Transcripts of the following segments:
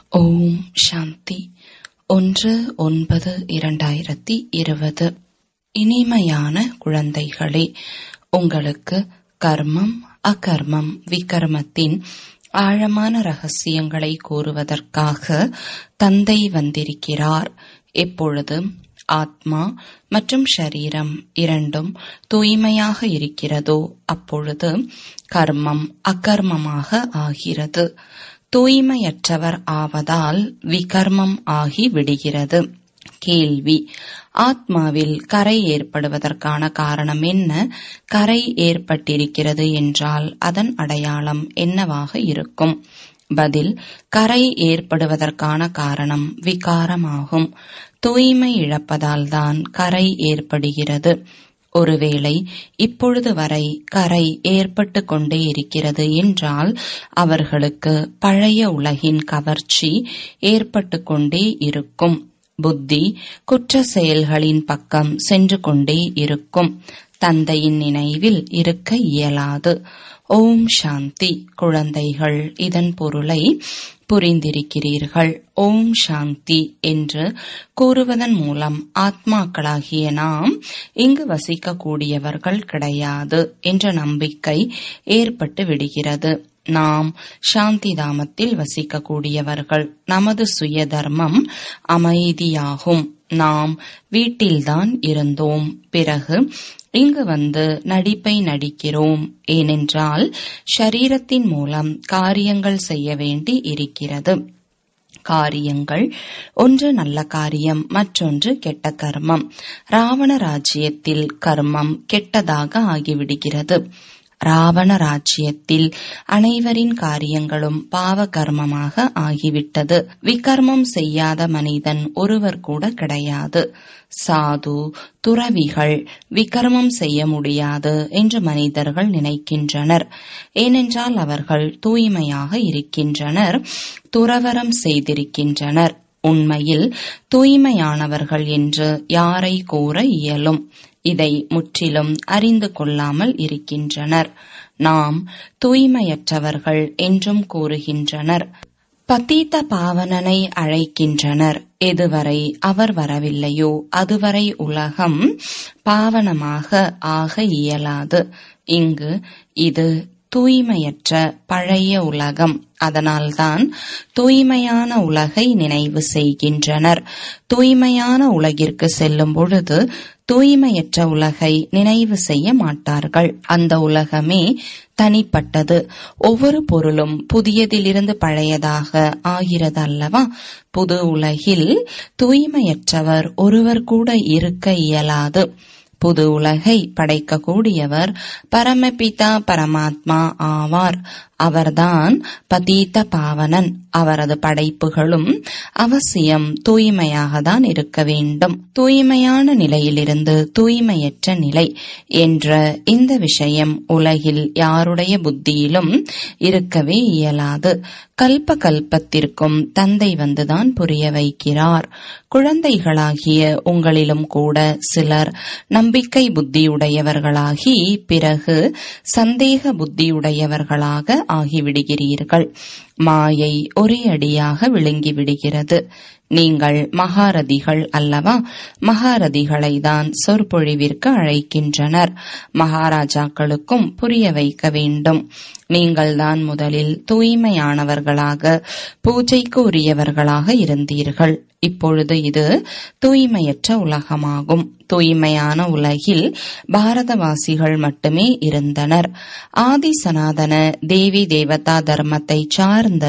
ஓம் சாந்தி ஒன்று ஒன்பது இரண்டாயிரத்தி இருபது இனிமையான குழந்தைகளே உங்களுக்கு கர்மம் அகர்மம் விகர்மத்தின் ஆழமான ரகசியங்களை கூறுவதற்காக தந்தை வந்திருக்கிறார் எப்பொழுது ஆத்மா மற்றும் ஷரீரம் இரண்டும் தூய்மையாக இருக்கிறதோ அப்பொழுது கர்மம் அகர்மமாக ஆகிறது தூய்மையற்றவர் ஆவதால் விகர்மம் ஆகி விடுகிறது கேள்வி ஆத்மாவில் கரை ஏற்படுவதற்கான காரணம் என்ன கரை ஏற்பட்டிருக்கிறது என்றால் அதன் அடையாளம் என்னவாக இருக்கும் பதில் கரை ஏற்படுவதற்கான காரணம் விகாரமாகும் தூய்மை இழப்பதால் தான் கரை ஏற்படுகிறது ஒருவேளை இப்பொழுது வரை கரை ஏற்பட்டு கொண்டே இருக்கிறது என்றால் அவர்களுக்கு பழைய உலகின் கவர்ச்சி ஏற்பட்டு கொண்டே இருக்கும் புத்தி குற்ற செயல்களின் பக்கம் சென்று கொண்டே இருக்கும் தந்தையின் நினைவில் இருக்க இயலாது ஓம் சாந்தி குழந்தைகள் இதன் பொருளை புரிந்திருக்கிறீர்கள் ஓம் சாந்தி என்று கூறுவதன் மூலம் ஆத்மாக்களாகிய நாம் இங்கு வசிக்கக்கூடியவர்கள் கிடையாது என்ற நம்பிக்கை ஏற்பட்டு விடுகிறது நாம் சாந்தி தாமத்தில் வசிக்கக்கூடியவர்கள் நமது சுய தர்மம் அமைதியாகும் நாம் வீட்டில்தான் இருந்தோம் பிறகு இங்கு வந்து நடிப்பை நடிக்கிறோம் ஏனென்றால் ஷரீரத்தின் மூலம் காரியங்கள் செய்ய வேண்டி இருக்கிறது காரியங்கள் ஒன்று நல்ல காரியம் மற்றொன்று கெட்ட கர்மம் ராவண ராஜ்யத்தில் கர்மம் கெட்டதாக ஆகிவிடுகிறது ராவண ராஜ்யத்தில் அனைவரின் காரியங்களும் பாவ கர்மமாக ஆகிவிட்டது விகர்மம் செய்யாத மனிதன் ஒருவர் கூட கிடையாது சாது துறவிகள் விகர்மம் செய்ய முடியாது என்று மனிதர்கள் நினைக்கின்றனர் ஏனென்றால் அவர்கள் தூய்மையாக இருக்கின்றனர் துறவரம் செய்திருக்கின்றனர் உண்மையில் தூய்மையானவர்கள் என்று யாரை கூற இயலும் இதை முற்றிலும் அறிந்து கொள்ளாமல் இருக்கின்றனர் நாம் தூய்மையற்றவர்கள் என்றும் கூறுகின்றனர் பத்தீத்த பாவனனை அழைக்கின்றனர் எதுவரை அவர் வரவில்லையோ அதுவரை உலகம் பாவனமாக ஆக இயலாது இங்கு இது தூய்மையற்ற பழைய உலகம் அதனால்தான் தூய்மையான உலகை நினைவு செய்கின்றனர் தூய்மையான உலகிற்கு செல்லும் பொழுது தூய்மையற்ற உலகை நினைவு செய்ய மாட்டார்கள் அந்த உலகமே தனிப்பட்டது ஒவ்வொரு பொருளும் புதியதிலிருந்து பழையதாக ஆகிறது அல்லவா புது உலகில் தூய்மையற்றவர் ஒருவர் கூட இருக்க இயலாது புது உலகை படைக்கக்கூடியவர் பரமபிதா பரமாத்மா ஆவார் அவர்தான் பதீத்த பாவனன் அவரது படைப்புகளும் அவசியம் தூய்மையாக தான் இருக்க வேண்டும் தூய்மையான நிலையிலிருந்து தூய்மையற்ற நிலை என்ற இந்த விஷயம் உலகில் யாருடைய புத்தியிலும் இருக்கவே இயலாது கல்ப கல்பத்திற்கும் தந்தை வந்துதான் புரிய வைக்கிறார் குழந்தைகளாகிய உங்களிலும் கூட சிலர் நம்பிக்கை புத்தியுடையவர்களாகி பிறகு சந்தேக புத்தியுடையவர்களாக ஆகிவிடுகிறீர்கள் மாயை ஒரே அடியாக விழுங்கிவிடுகிறது நீங்கள் மகாரதிகள் அல்லவா மகாரதிகளை தான் சொற்பொழிவிற்கு அழைக்கின்றனர் மகாராஜாக்களுக்கும் புரிய வைக்க வேண்டும் நீங்கள்தான் முதலில் தூய்மையானவர்களாக பூஜைக்கு உரியவர்களாக இருந்தீர்கள் இப்பொழுது இது தூய்மையற்ற உலகமாகும் தூய்மையான உலகில் பாரதவாசிகள் மட்டுமே இருந்தனர் ஆதி சனாதன தேவி தேவதா தர்மத்தை சார்ந்த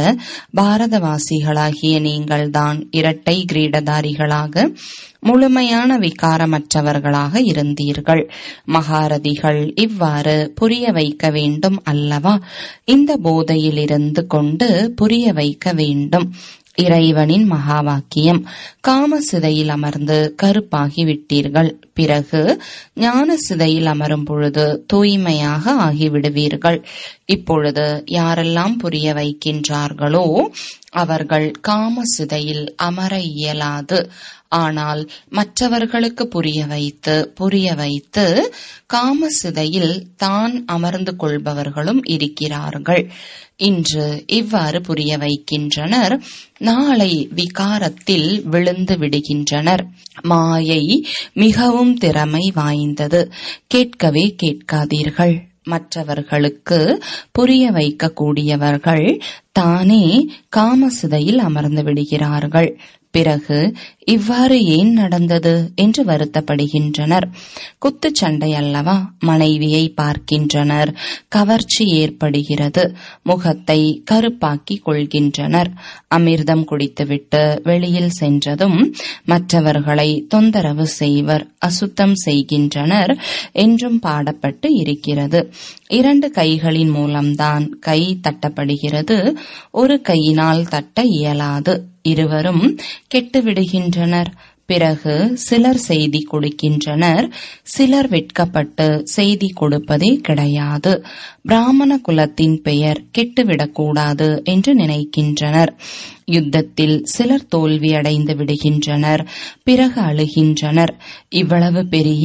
பாரதவாசிகளாகிய நீங்கள்தான் இரட்டை கிரீடதாரிகளாக முழுமையான விகாரமற்றவர்களாக இருந்தீர்கள் மகாரதிகள் இவ்வாறு புரிய வைக்க வேண்டும் அல்லவா இந்த போதையிலிருந்து கொண்டு புரிய வைக்க வேண்டும் இறைவனின் மகா வாக்கியம் காம சிதையில் அமர்ந்து கருப்பாகி விட்டீர்கள் பிறகு ஞான சிதையில் அமரும் பொழுது தூய்மையாக ஆகிவிடுவீர்கள் இப்பொழுது யாரெல்லாம் புரிய வைக்கின்றார்களோ அவர்கள் காம சிதையில் அமர இயலாது ஆனால் மற்றவர்களுக்கு புரிய வைத்து புரிய வைத்து காம சிதையில் தான் அமர்ந்து கொள்பவர்களும் இருக்கிறார்கள் இன்று இவ்வாறு புரிய வைக்கின்றனர் நாளை விகாரத்தில் விழுந்து விடுகின்றனர் மாயை மிகவும் திறமை வாய்ந்தது கேட்கவே கேட்காதீர்கள் மற்றவர்களுக்கு புரிய வைக்கக்கூடியவர்கள் தானே காமசிதையில் அமர்ந்து விடுகிறார்கள் பிறகு இவ்வாறு ஏன் நடந்தது என்று வருத்தப்படுகின்றனர் குத்துச்சண்டை அல்லவா மனைவியை பார்க்கின்றனர் கவர்ச்சி ஏற்படுகிறது முகத்தை கருப்பாக்கி கொள்கின்றனர் அமிர்தம் குடித்துவிட்டு வெளியில் சென்றதும் மற்றவர்களை தொந்தரவு செய்வர் அசுத்தம் செய்கின்றனர் என்றும் பாடப்பட்டு இருக்கிறது இரண்டு கைகளின் மூலம்தான் கை தட்டப்படுகிறது ஒரு கையினால் தட்ட இயலாது இருவரும் கெட்டுவிடுகின்றனர் பிறகு சிலர் செய்தி கொடுக்கின்றனர் சிலர் வெட்கப்பட்டு செய்தி கொடுப்பதே கிடையாது பிராமண குலத்தின் பெயர் கெட்டுவிடக்கூடாது என்று நினைக்கின்றனர் யுத்தத்தில் சிலர் தோல்வியடைந்து விடுகின்றனர் பிறகு அழுகின்றனர் இவ்வளவு பெரிய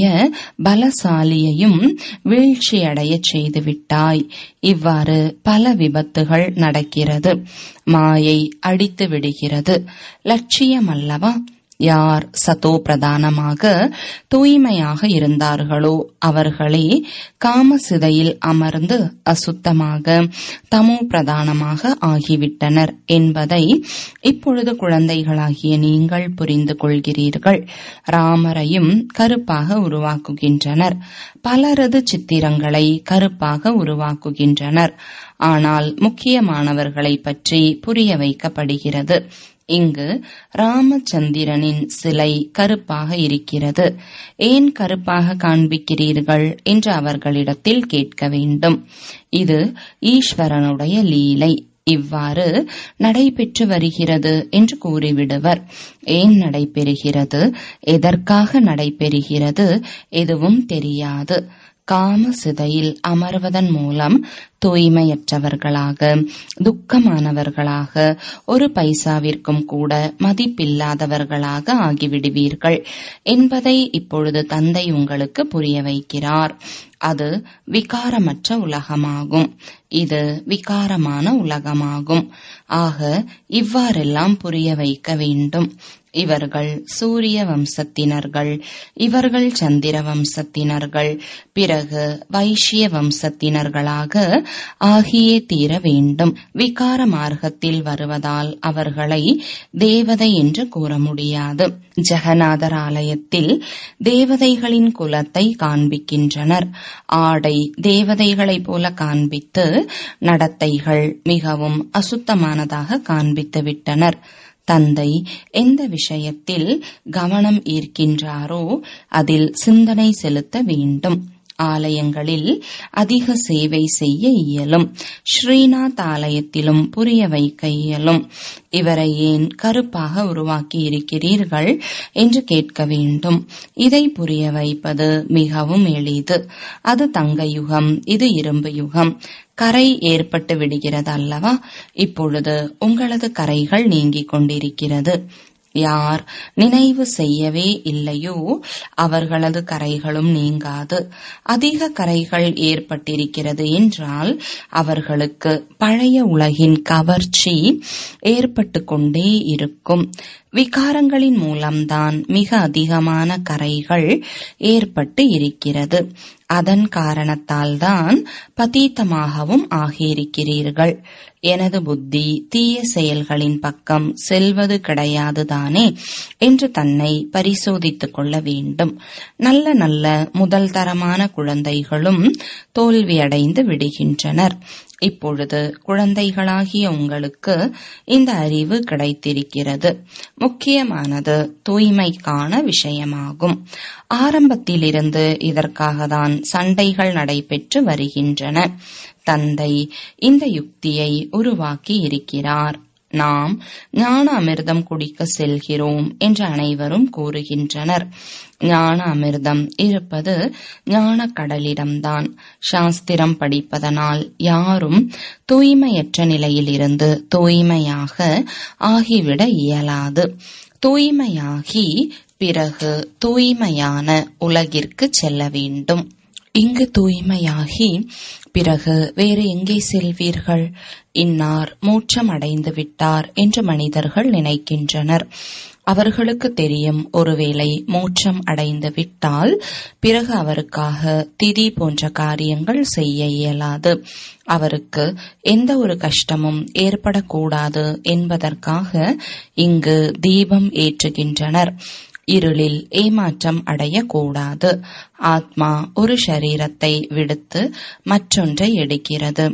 பலசாலியையும் வீழ்ச்சியடைய செய்துவிட்டாய் இவ்வாறு பல விபத்துகள் நடக்கிறது மாயை அடித்து விடுகிறது லட்சியம் அல்லவா யார் சதோ பிரதானமாக தூய்மையாக இருந்தார்களோ அவர்களே காமசிதையில் அமர்ந்து அசுத்தமாக தமோ பிரதானமாக ஆகிவிட்டனர் என்பதை இப்பொழுது குழந்தைகளாகிய நீங்கள் புரிந்து கொள்கிறீர்கள் ராமரையும் கருப்பாக உருவாக்குகின்றனர் பலரது சித்திரங்களை கருப்பாக உருவாக்குகின்றனர் ஆனால் முக்கியமானவர்களை பற்றி புரிய வைக்கப்படுகிறது இங்கு ராமச்சந்திரனின் சிலை கருப்பாக இருக்கிறது ஏன் கருப்பாக காண்பிக்கிறீர்கள் என்று அவர்களிடத்தில் கேட்க வேண்டும் இது ஈஸ்வரனுடைய லீலை இவ்வாறு நடைபெற்று வருகிறது என்று கூறிவிடுவர் ஏன் நடைபெறுகிறது எதற்காக நடைபெறுகிறது எதுவும் தெரியாது காம சிதையில் அமர்வதன் மூலம் தூய்மையற்றவர்களாக துக்கமானவர்களாக ஒரு பைசாவிற்கும் கூட மதிப்பில்லாதவர்களாக ஆகிவிடுவீர்கள் என்பதை இப்பொழுது தந்தை உங்களுக்கு புரிய வைக்கிறார் அது விகாரமற்ற உலகமாகும் இது விகாரமான உலகமாகும் ஆக இவ்வாறெல்லாம் புரிய வைக்க வேண்டும் இவர்கள் சூரிய வம்சத்தினர்கள் இவர்கள் சந்திர வம்சத்தினர்கள் பிறகு வைஷ்ய வம்சத்தினர்களாக ஆகியே தீர வேண்டும் விகார மார்க்கத்தில் வருவதால் அவர்களை தேவதை என்று கூற முடியாது ஜெகநாதர் ஆலயத்தில் தேவதைகளின் குலத்தை காண்பிக்கின்றனர் ஆடை தேவதைகளைப் போல காண்பித்து நடத்தைகள் மிகவும் அசுத்தமானதாக காண்பித்து விட்டனர் தந்தை எந்த விஷயத்தில் கவனம் ஈர்க்கின்றாரோ அதில் சிந்தனை செலுத்த வேண்டும் ஆலயங்களில் அதிக சேவை செய்ய இயலும் ஸ்ரீநாத் ஆலயத்திலும் புரிய வைக்க இயலும் இவரை ஏன் கருப்பாக உருவாக்கி இருக்கிறீர்கள் என்று கேட்க வேண்டும் இதை புரிய வைப்பது மிகவும் எளிது அது தங்க யுகம் இது இரும்பு யுகம் கரை ஏற்பட்டு விடுகிறது அல்லவா இப்பொழுது உங்களது கரைகள் நீங்கிக் கொண்டிருக்கிறது யார் நினைவு செய்யவே இல்லையோ அவர்களது கரைகளும் நீங்காது அதிக கரைகள் ஏற்பட்டிருக்கிறது என்றால் அவர்களுக்கு பழைய உலகின் கவர்ச்சி ஏற்பட்டு கொண்டே இருக்கும் விகாரங்களின் மூலம்தான் மிக அதிகமான கரைகள் ஏற்பட்டு இருக்கிறது அதன் காரணத்தால் தான் பதீத்தமாகவும் ஆகியிருக்கிறீர்கள் எனது புத்தி தீய செயல்களின் பக்கம் செல்வது கிடையாது தானே என்று தன்னை பரிசோதித்துக் கொள்ள வேண்டும் நல்ல நல்ல முதல் தரமான குழந்தைகளும் தோல்வியடைந்து விடுகின்றனர் இப்பொழுது குழந்தைகளாகிய உங்களுக்கு இந்த அறிவு கிடைத்திருக்கிறது முக்கியமானது தூய்மைக்கான விஷயமாகும் ஆரம்பத்திலிருந்து இதற்காக தான் சண்டைகள் நடைபெற்று வருகின்றன தந்தை இந்த யுக்தியை உருவாக்கி இருக்கிறார் நாம் ஞான அமிர்தம் குடிக்க செல்கிறோம் என்று அனைவரும் கூறுகின்றனர் ஞான அமிர்தம் இருப்பது ஞான கடலிடம்தான் சாஸ்திரம் படிப்பதனால் யாரும் தூய்மையற்ற நிலையிலிருந்து தூய்மையாக ஆகிவிட இயலாது தூய்மையாகி பிறகு தூய்மையான உலகிற்கு செல்ல வேண்டும் இங்கு தூய்மையாகி பிறகு வேறு எங்கே செல்வீர்கள் இன்னார் மோட்சம் அடைந்து விட்டார் என்று மனிதர்கள் நினைக்கின்றனர் அவர்களுக்கு தெரியும் ஒருவேளை மோட்சம் அடைந்து விட்டால் பிறகு அவருக்காக திதி போன்ற காரியங்கள் செய்ய இயலாது அவருக்கு எந்த ஒரு கஷ்டமும் ஏற்படக்கூடாது என்பதற்காக இங்கு தீபம் ஏற்றுகின்றனர் இருளில் ஏமாற்றம் அடையக்கூடாது ஆத்மா ஒரு சரீரத்தை விடுத்து மற்றொன்றை எடுக்கிறது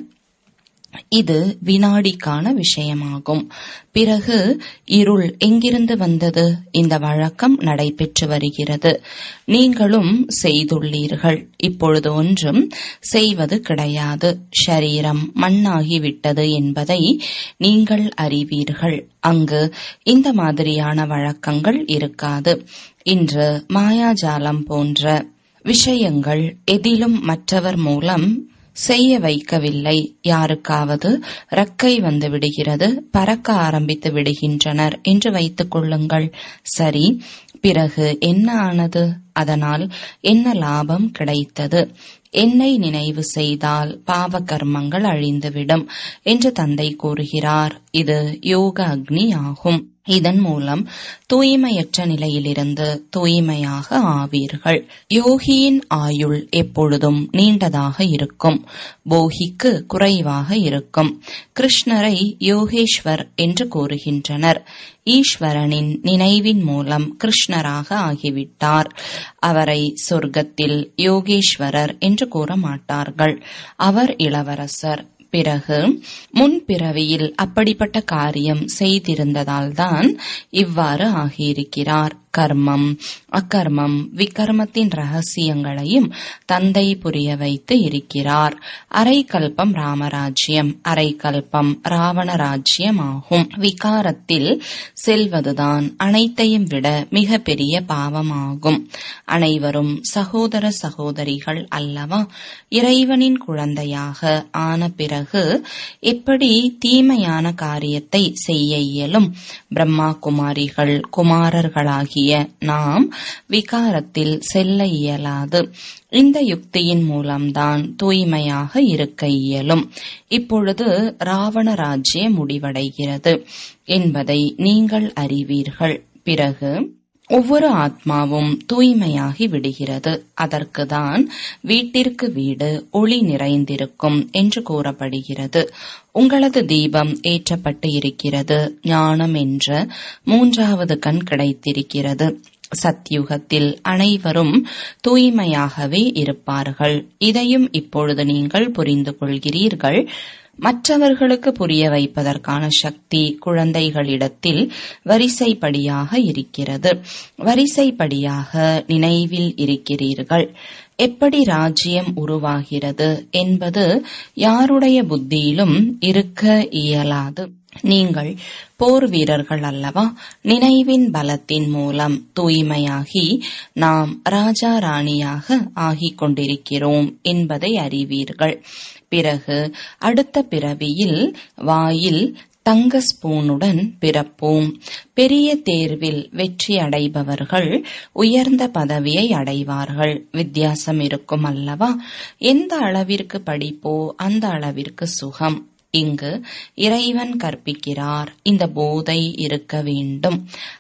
இது வினாடிக்கான விஷயமாகும் பிறகு இருள் எங்கிருந்து வந்தது இந்த வழக்கம் நடைபெற்று வருகிறது நீங்களும் செய்துள்ளீர்கள் இப்பொழுது ஒன்றும் செய்வது கிடையாது ஷரீரம் மண்ணாகிவிட்டது என்பதை நீங்கள் அறிவீர்கள் அங்கு இந்த மாதிரியான வழக்கங்கள் இருக்காது இன்று மாயாஜாலம் போன்ற விஷயங்கள் எதிலும் மற்றவர் மூலம் செய்ய வைக்கவில்லை யாருக்காவது ரக்கை வந்து விடுகிறது பறக்க ஆரம்பித்து விடுகின்றனர் என்று வைத்துக் கொள்ளுங்கள் சரி பிறகு என்ன ஆனது அதனால் என்ன லாபம் கிடைத்தது என்னை நினைவு செய்தால் பாவ கர்மங்கள் அழிந்துவிடும் என்று தந்தை கூறுகிறார் இது யோக அக்னி ஆகும் இதன் மூலம் தூய்மையற்ற நிலையிலிருந்து தூய்மையாக ஆவீர்கள் யோகியின் ஆயுள் எப்பொழுதும் நீண்டதாக இருக்கும் போகிக்கு குறைவாக இருக்கும் கிருஷ்ணரை யோகேஸ்வர் என்று கூறுகின்றனர் ஈஸ்வரனின் நினைவின் மூலம் கிருஷ்ணராக ஆகிவிட்டார் அவரை சொர்க்கத்தில் யோகேஸ்வரர் என்று கூற மாட்டார்கள் அவர் இளவரசர் பிறகு முன்பிறவியில் அப்படிப்பட்ட காரியம் செய்திருந்ததால்தான் இவ்வாறு ஆகியிருக்கிறார் கர்மம் அக்கர்மம் விகர்மத்தின் ரகசியங்களையும் தந்தை புரிய வைத்து இருக்கிறார் அரை கல்பம் ராமராஜ்யம் அரை கல்பம் ராவண ராஜ்யம் ஆகும் விகாரத்தில் செல்வதுதான் அனைத்தையும் விட மிக பெரிய பாவமாகும் அனைவரும் சகோதர சகோதரிகள் அல்லவா இறைவனின் குழந்தையாக ஆன பிறகு எப்படி தீமையான காரியத்தை செய்ய இயலும் பிரம்மா குமாரிகள் குமாரர்களாகி ஆகிய நாம் விகாரத்தில் செல்ல இயலாது இந்த யுக்தியின் மூலம்தான் தூய்மையாக இருக்க இயலும் இப்பொழுது ராவண ராஜ்யம் முடிவடைகிறது என்பதை நீங்கள் அறிவீர்கள் பிறகு ஒவ்வொரு ஆத்மாவும் தூய்மையாகி விடுகிறது அதற்குதான் வீட்டிற்கு வீடு ஒளி நிறைந்திருக்கும் என்று கூறப்படுகிறது உங்களது தீபம் ஏற்றப்பட்டு இருக்கிறது ஞானம் என்ற மூன்றாவது கண் கிடைத்திருக்கிறது சத்யுகத்தில் அனைவரும் தூய்மையாகவே இருப்பார்கள் இதையும் இப்பொழுது நீங்கள் புரிந்து கொள்கிறீர்கள் மற்றவர்களுக்கு புரிய வைப்பதற்கான சக்தி குழந்தைகளிடத்தில் வரிசைப்படியாக இருக்கிறது வரிசைப்படியாக நினைவில் இருக்கிறீர்கள் எப்படி ராஜ்யம் உருவாகிறது என்பது யாருடைய புத்தியிலும் இருக்க இயலாது நீங்கள் போர் வீரர்கள் அல்லவா நினைவின் பலத்தின் மூலம் தூய்மையாகி நாம் ராஜா ராணியாக ஆகிக் கொண்டிருக்கிறோம் என்பதை அறிவீர்கள் பிறகு அடுத்த பிறவியில் வாயில் தங்க ஸ்பூனுடன் பிறப்போம் பெரிய தேர்வில் வெற்றி அடைபவர்கள் உயர்ந்த பதவியை அடைவார்கள் வித்தியாசம் இருக்கும் அல்லவா எந்த அளவிற்கு படிப்போ அந்த அளவிற்கு சுகம் இங்கு இறைவன் கற்பிக்கிறார் இந்த போதை இருக்க வேண்டும்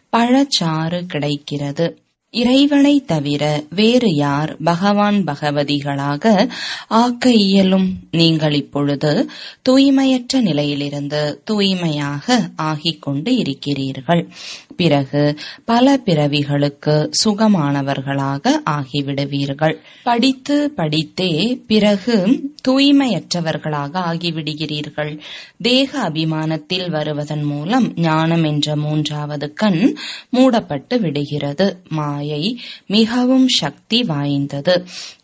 பழச்சாறு கிடைக்கிறது இறைவனை தவிர வேறு யார் பகவான் பகவதிகளாக ஆக்க இயலும் நீங்கள் இப்பொழுது தூய்மையற்ற நிலையிலிருந்து தூய்மையாக ஆகிக் கொண்டு இருக்கிறீர்கள் பிறகு பல பிறவிகளுக்கு சுகமானவர்களாக ஆகிவிடுவீர்கள் படித்து படித்தே பிறகு தூய்மையற்றவர்களாக ஆகிவிடுகிறீர்கள் தேக அபிமானத்தில் வருவதன் மூலம் ஞானம் என்ற மூன்றாவது கண் மூடப்பட்டு விடுகிறது மாயை மிகவும் சக்தி வாய்ந்தது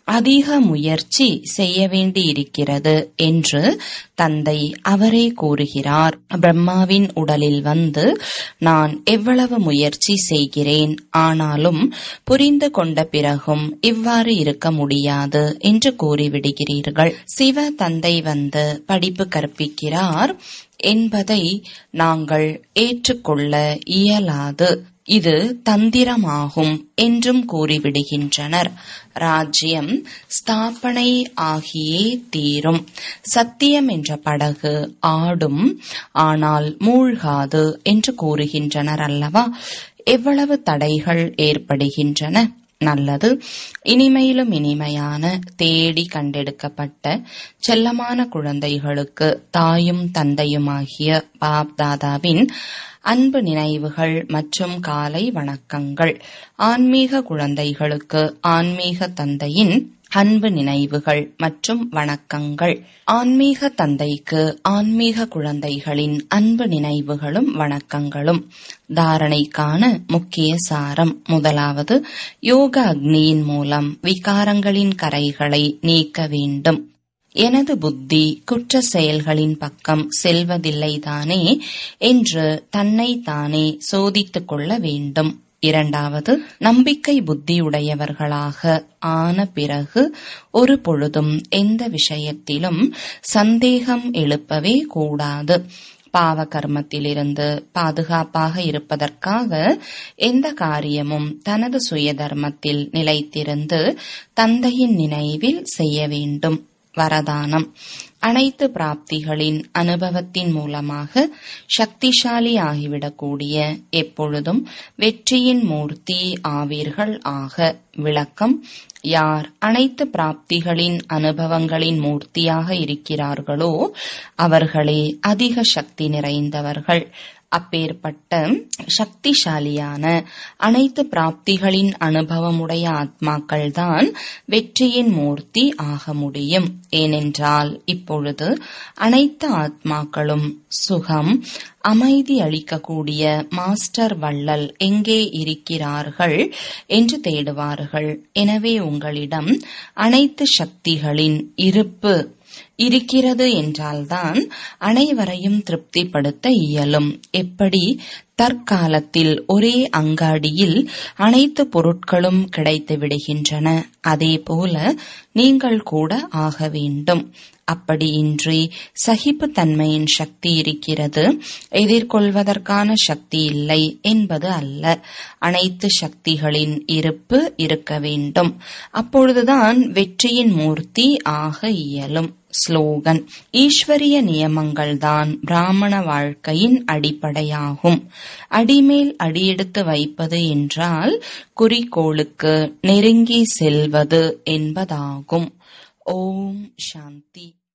அதிக முயற்சி செய்ய வேண்டியிருக்கிறது என்று தந்தை அவரே கூறுகிறார் பிரம்மாவின் உடலில் வந்து நான் எவ்வளவு முயற்சி செய்கிறேன் ஆனாலும் புரிந்து கொண்ட பிறகும் இவ்வாறு இருக்க முடியாது என்று கூறிவிடுகிறீர்கள் சிவ தந்தை வந்து படிப்பு கற்பிக்கிறார் என்பதை நாங்கள் ஏற்றுக்கொள்ள இயலாது இது தந்திரமாகும் என்றும் கூறிவிடுகின்றனர் ராஜ்யம் ஸ்தாபனை ஆகியே தீரும் சத்தியம் என்ற படகு ஆடும் ஆனால் மூழ்காது என்று கூறுகின்றனர் அல்லவா எவ்வளவு தடைகள் ஏற்படுகின்றன நல்லது இனிமையிலும் இனிமையான தேடி கண்டெடுக்கப்பட்ட செல்லமான குழந்தைகளுக்கு தாயும் தந்தையுமாகிய பாப் தாதாவின் அன்பு நினைவுகள் மற்றும் காலை வணக்கங்கள் ஆன்மீக குழந்தைகளுக்கு ஆன்மீக தந்தையின் அன்பு நினைவுகள் மற்றும் வணக்கங்கள் ஆன்மீக தந்தைக்கு ஆன்மீக குழந்தைகளின் அன்பு நினைவுகளும் வணக்கங்களும் தாரணைக்கான முக்கிய சாரம் முதலாவது யோக அக்னியின் மூலம் விகாரங்களின் கரைகளை நீக்க வேண்டும் எனது புத்தி குற்ற செயல்களின் பக்கம் செல்வதில்லைதானே என்று தன்னை தானே சோதித்துக் கொள்ள வேண்டும் இரண்டாவது நம்பிக்கை புத்தியுடையவர்களாக ஆன பிறகு ஒரு பொழுதும் எந்த விஷயத்திலும் சந்தேகம் எழுப்பவே கூடாது பாவ கர்மத்திலிருந்து பாதுகாப்பாக இருப்பதற்காக எந்த காரியமும் தனது சுய தர்மத்தில் நிலைத்திருந்து தந்தையின் நினைவில் செய்ய வேண்டும் வரதானம் அனைத்து பிராப்திகளின் அனுபவத்தின் மூலமாக சக்திசாலி ஆகிவிடக்கூடிய எப்பொழுதும் வெற்றியின் மூர்த்தி ஆவீர்கள் ஆக விளக்கம் யார் அனைத்து பிராப்திகளின் அனுபவங்களின் மூர்த்தியாக இருக்கிறார்களோ அவர்களே அதிக சக்தி நிறைந்தவர்கள் அப்பேற்பட்ட சக்திசாலியான அனைத்து பிராப்திகளின் அனுபவமுடைய ஆத்மாக்கள்தான் வெற்றியின் மூர்த்தி ஆக முடியும் ஏனென்றால் இப்பொழுது அனைத்து ஆத்மாக்களும் சுகம் அமைதி அளிக்கக்கூடிய மாஸ்டர் வள்ளல் எங்கே இருக்கிறார்கள் என்று தேடுவார்கள் எனவே உங்களிடம் அனைத்து சக்திகளின் இருப்பு இருக்கிறது என்றால்தான் அனைவரையும் திருப்திப்படுத்த இயலும் எப்படி தற்காலத்தில் ஒரே அங்காடியில் அனைத்து பொருட்களும் கிடைத்து விடுகின்றன அதேபோல நீங்கள் கூட ஆக வேண்டும் அப்படியின்றி சகிப்புத்தன்மையின் சக்தி இருக்கிறது எதிர்கொள்வதற்கான சக்தி இல்லை என்பது அல்ல அனைத்து சக்திகளின் இருப்பு இருக்க வேண்டும் அப்பொழுதுதான் வெற்றியின் மூர்த்தி ஆக இயலும் ஸ்லோகன் ஈஸ்வரிய நியமங்கள்தான் பிராமண வாழ்க்கையின் அடிப்படையாகும் அடிமேல் அடியெடுத்து வைப்பது என்றால் குறிக்கோளுக்கு நெருங்கி செல்வது என்பதாகும் ஓம் சாந்தி